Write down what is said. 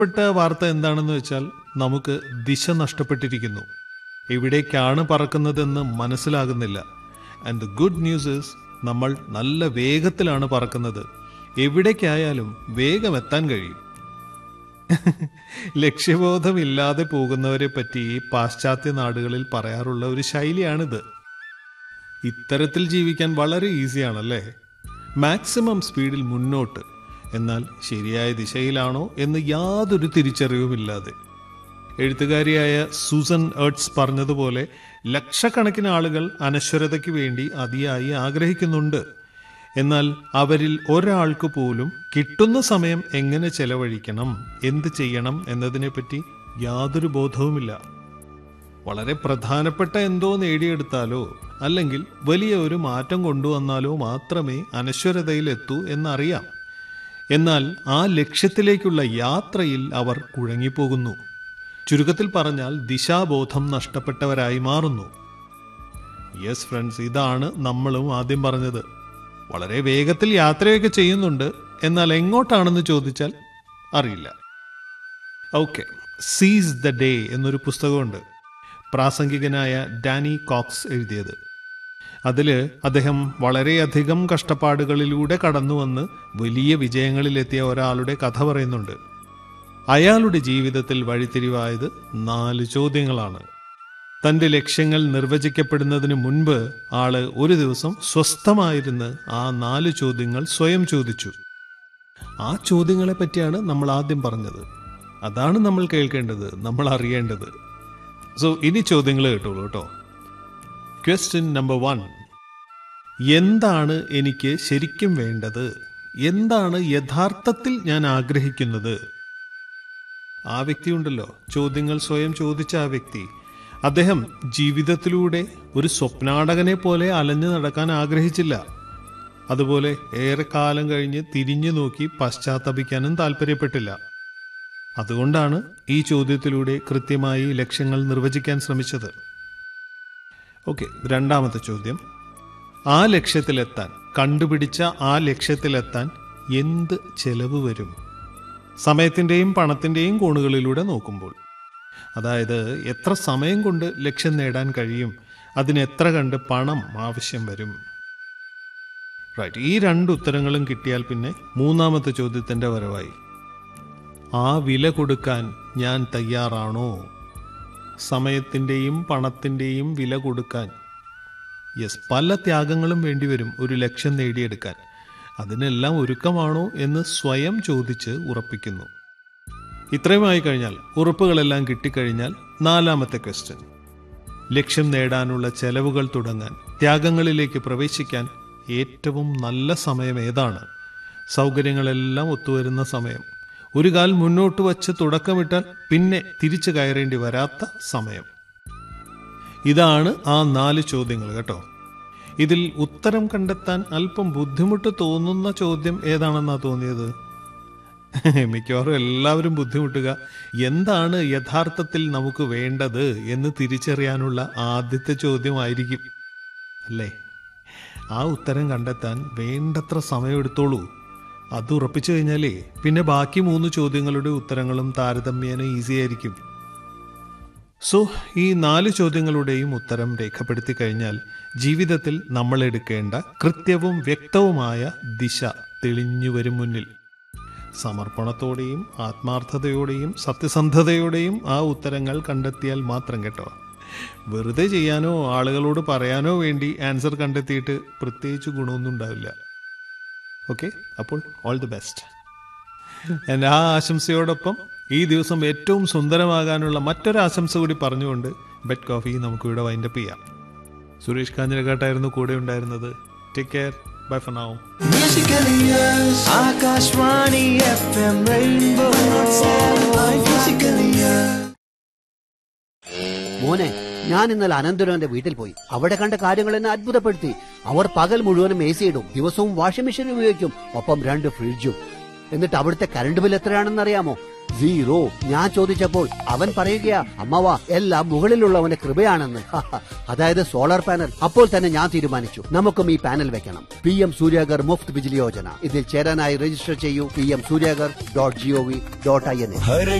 പ്പെട്ട വാർത്ത എന്താണെന്ന് വെച്ചാൽ നമുക്ക് ദിശ നഷ്ടപ്പെട്ടിരിക്കുന്നു എവിടേക്കാണ് പറക്കുന്നതെന്ന് മനസ്സിലാകുന്നില്ല and the good news is നമ്മൾ നല്ല വേഗത്തിലാണ് പറക്കുന്നത് എവിടേക്കായാലും വേഗം എത്താൻ കഴിയും ലക്ഷ്യബോധമില്ലാതെ പോകുന്നവരെ പറ്റി പാശ്ചാത്യ നാടുകളിൽ പറയാറുള്ള ഒരു ശൈലിയാണിത് ഇത്തരത്തിൽ ജീവിക്കാൻ വളരെ ഈസിയാണല്ലേ മാക്സിമം സ്പീഡിൽ മുന്നോട്ട് എന്നാൽ ശരിയായ ദിശയിലാണോ എന്ന് യാതൊരു തിരിച്ചറിവുമില്ലാതെ എഴുത്തുകാരിയായ സൂസൻ ഏർട്സ് പറഞ്ഞതുപോലെ ലക്ഷക്കണക്കിന് ആളുകൾ അനശ്വരതയ്ക്ക് വേണ്ടി അതിയായി ആഗ്രഹിക്കുന്നുണ്ട് എന്നാൽ അവരിൽ ഒരാൾക്ക് പോലും കിട്ടുന്ന സമയം എങ്ങനെ ചെലവഴിക്കണം എന്ത് ചെയ്യണം എന്നതിനെപ്പറ്റി യാതൊരു ബോധവുമില്ല വളരെ പ്രധാനപ്പെട്ട എന്തോ നേടിയെടുത്താലോ അല്ലെങ്കിൽ വലിയ ഒരു മാറ്റം കൊണ്ടുവന്നാലോ മാത്രമേ അനശ്വരതയിൽ എത്തൂ എന്നറിയാം എന്നാൽ ആ ലക്ഷ്യത്തിലേക്കുള്ള യാത്രയിൽ അവർ കുഴങ്ങിപ്പോകുന്നു ചുരുക്കത്തിൽ പറഞ്ഞാൽ ദിശാബോധം നഷ്ടപ്പെട്ടവരായി മാറുന്നു യെസ് ഫ്രണ്ട്സ് ഇതാണ് നമ്മളും ആദ്യം പറഞ്ഞത് വളരെ വേഗത്തിൽ യാത്രയൊക്കെ ചെയ്യുന്നുണ്ട് എന്നാൽ എങ്ങോട്ടാണെന്ന് ചോദിച്ചാൽ അറിയില്ല ഓക്കെ സീസ് ദ ഡേ എന്നൊരു പുസ്തകമുണ്ട് പ്രാസംഗികനായ ഡാനി കോക്സ് എഴുതിയത് അതിൽ അദ്ദേഹം വളരെയധികം കഷ്ടപ്പാടുകളിലൂടെ കടന്നു വന്ന് വലിയ വിജയങ്ങളിലെത്തിയ ഒരാളുടെ കഥ പറയുന്നുണ്ട് അയാളുടെ ജീവിതത്തിൽ വഴിത്തിരിവായത് നാല് ചോദ്യങ്ങളാണ് തന്റെ ലക്ഷ്യങ്ങൾ നിർവചിക്കപ്പെടുന്നതിന് മുൻപ് ആള് ഒരു ദിവസം സ്വസ്ഥമായിരുന്ന് ആ നാല് ചോദ്യങ്ങൾ സ്വയം ചോദിച്ചു ആ ചോദ്യങ്ങളെ പറ്റിയാണ് നമ്മൾ ആദ്യം പറഞ്ഞത് അതാണ് നമ്മൾ കേൾക്കേണ്ടത് നമ്മൾ അറിയേണ്ടത് സോ ഇനി ചോദ്യങ്ങൾ കേട്ടോളൂ കേട്ടോ ക്വസ്റ്റ്യൻ നമ്പർ വൺ എന്താണ് എനിക്ക് ശരിക്കും വേണ്ടത് എന്താണ് യഥാർത്ഥത്തിൽ ഞാൻ ആഗ്രഹിക്കുന്നത് ആ വ്യക്തി ഉണ്ടല്ലോ ചോദ്യങ്ങൾ സ്വയം ചോദിച്ച ആ വ്യക്തി അദ്ദേഹം ജീവിതത്തിലൂടെ ഒരു സ്വപ്നാടകനെ പോലെ അലഞ്ഞു നടക്കാൻ ആഗ്രഹിച്ചില്ല അതുപോലെ ഏറെ കാലം കഴിഞ്ഞ് തിരിഞ്ഞു നോക്കി പശ്ചാത്തപിക്കാനും താല്പര്യപ്പെട്ടില്ല അതുകൊണ്ടാണ് ഈ ചോദ്യത്തിലൂടെ കൃത്യമായി ലക്ഷ്യങ്ങൾ നിർവചിക്കാൻ ശ്രമിച്ചത് ഓക്കെ രണ്ടാമത്തെ ചോദ്യം ആ ലക്ഷ്യത്തിലെത്താൻ കണ്ടുപിടിച്ച ആ ലക്ഷ്യത്തിലെത്താൻ എന്ത് ചെലവ് വരും സമയത്തിൻ്റെയും പണത്തിൻ്റെയും കോണുകളിലൂടെ നോക്കുമ്പോൾ അതായത് എത്ര സമയം കൊണ്ട് ലക്ഷ്യം നേടാൻ കഴിയും അതിന് എത്ര കണ്ട് പണം ആവശ്യം വരും റൈറ്റ് ഈ രണ്ട് ഉത്തരങ്ങളും കിട്ടിയാൽ പിന്നെ മൂന്നാമത്തെ ചോദ്യത്തിൻ്റെ വരവായി ആ വില കൊടുക്കാൻ ഞാൻ തയ്യാറാണോ സമയത്തിൻ്റെയും പണത്തിൻ്റെയും വില കൊടുക്കാൻ യെസ് പല ത്യാഗങ്ങളും വേണ്ടിവരും ഒരു ലക്ഷ്യം നേടിയെടുക്കാൻ അതിനെല്ലാം ഒരുക്കമാണോ എന്ന് സ്വയം ചോദിച്ച് ഉറപ്പിക്കുന്നു ഇത്രയുമായി കഴിഞ്ഞാൽ ഉറപ്പുകളെല്ലാം കിട്ടിക്കഴിഞ്ഞാൽ നാലാമത്തെ ക്വസ്റ്റ്യൻ ലക്ഷ്യം നേടാനുള്ള ചെലവുകൾ തുടങ്ങാൻ ത്യാഗങ്ങളിലേക്ക് പ്രവേശിക്കാൻ ഏറ്റവും നല്ല സമയം ഏതാണ് സൗകര്യങ്ങളെല്ലാം ഒത്തുവരുന്ന സമയം ഒരു കാൽ മുന്നോട്ട് വച്ച് തുടക്കമിട്ടാൽ പിന്നെ തിരിച്ചു കയറേണ്ടി വരാത്ത സമയം ഇതാണ് ആ നാല് ചോദ്യങ്ങൾ കേട്ടോ ഇതിൽ ഉത്തരം കണ്ടെത്താൻ അല്പം ബുദ്ധിമുട്ട് തോന്നുന്ന ചോദ്യം ഏതാണെന്നാ തോന്നിയത് മിക്കവാറും എല്ലാവരും ബുദ്ധിമുട്ടുക എന്താണ് യഥാർത്ഥത്തിൽ നമുക്ക് വേണ്ടത് എന്ന് തിരിച്ചറിയാനുള്ള ആദ്യത്തെ ചോദ്യമായിരിക്കും അല്ലേ ആ ഉത്തരം കണ്ടെത്താൻ വേണ്ടത്ര സമയമെടുത്തോളൂ അത് ഉറപ്പിച്ചു കഴിഞ്ഞാലേ പിന്നെ ബാക്കി മൂന്ന് ചോദ്യങ്ങളുടെ ഉത്തരങ്ങളും താരതമ്യേന ഈസി ആയിരിക്കും സോ ഈ നാല് ചോദ്യങ്ങളുടെയും ഉത്തരം രേഖപ്പെടുത്തി കഴിഞ്ഞാൽ ജീവിതത്തിൽ നമ്മൾ എടുക്കേണ്ട കൃത്യവും വ്യക്തവുമായ ദിശ തെളിഞ്ഞു വരും മുന്നിൽ സമർപ്പണത്തോടെയും ആത്മാർത്ഥതയോടെയും സത്യസന്ധതയോടെയും ആ ഉത്തരങ്ങൾ കണ്ടെത്തിയാൽ മാത്രം കേട്ടോ വെറുതെ ചെയ്യാനോ ആളുകളോട് പറയാനോ വേണ്ടി ആൻസർ കണ്ടെത്തിയിട്ട് പ്രത്യേകിച്ച് ഗുണമൊന്നും ഉണ്ടാവില്ല ഓക്കെ അപ്പോൾ ഓൾ ദി ബെസ്റ്റ് എൻ്റെ ആ ആശംസയോടൊപ്പം ഈ ദിവസം ഏറ്റവും സുന്ദരമാകാനുള്ള മറ്റൊരു ആശംസ കൂടി പറഞ്ഞുകൊണ്ട് ബെഡ് കോഫി നമുക്കിവിടെ വൈൻഡപ്പ് ചെയ്യാം സുരേഷ് കാഞ്ഞിരക്കാട്ടായിരുന്നു കൂടെ ഉണ്ടായിരുന്നത് take care bye for now Musically yours. Akashvani FM Rainbow. Musically yours. മോനെ ഞാൻ ഇന്നലെ അനന്തരവന്റെ വീട്ടിൽ പോയി അവിടെ കണ്ട കാര്യങ്ങൾ എന്നെ അത്ഭുതപ്പെടുത്തി അവർ പകൽ മുഴുവനും എ സി ഇടും ദിവസവും വാഷിംഗ് മെഷീൻ ഉപയോഗിക്കും ഒപ്പം രണ്ട് ഫ്രിഡ്ജും എന്നിട്ട് അവിടുത്തെ കറണ്ട് ബിൽ എത്രയാണെന്ന് അറിയാമോ സീറോ ഞാൻ ചോദിച്ചപ്പോൾ അവൻ പറയുകയാ അമ്മവ എല്ലാം മുകളിലുള്ളവന്റെ കൃപയാണെന്ന് അതായത് സോളാർ പാനൽ അപ്പോൾ തന്നെ ഞാൻ തീരുമാനിച്ചു നമുക്കും ഈ പാനൽ വെക്കണം പി എം സൂര്യാഗർ മുഫ്ത് ബിജിലി യോജന ഇതിൽ ചേരാനായി രജിസ്റ്റർ ചെയ്യൂ P M Suryaghar dot GOV dot I N her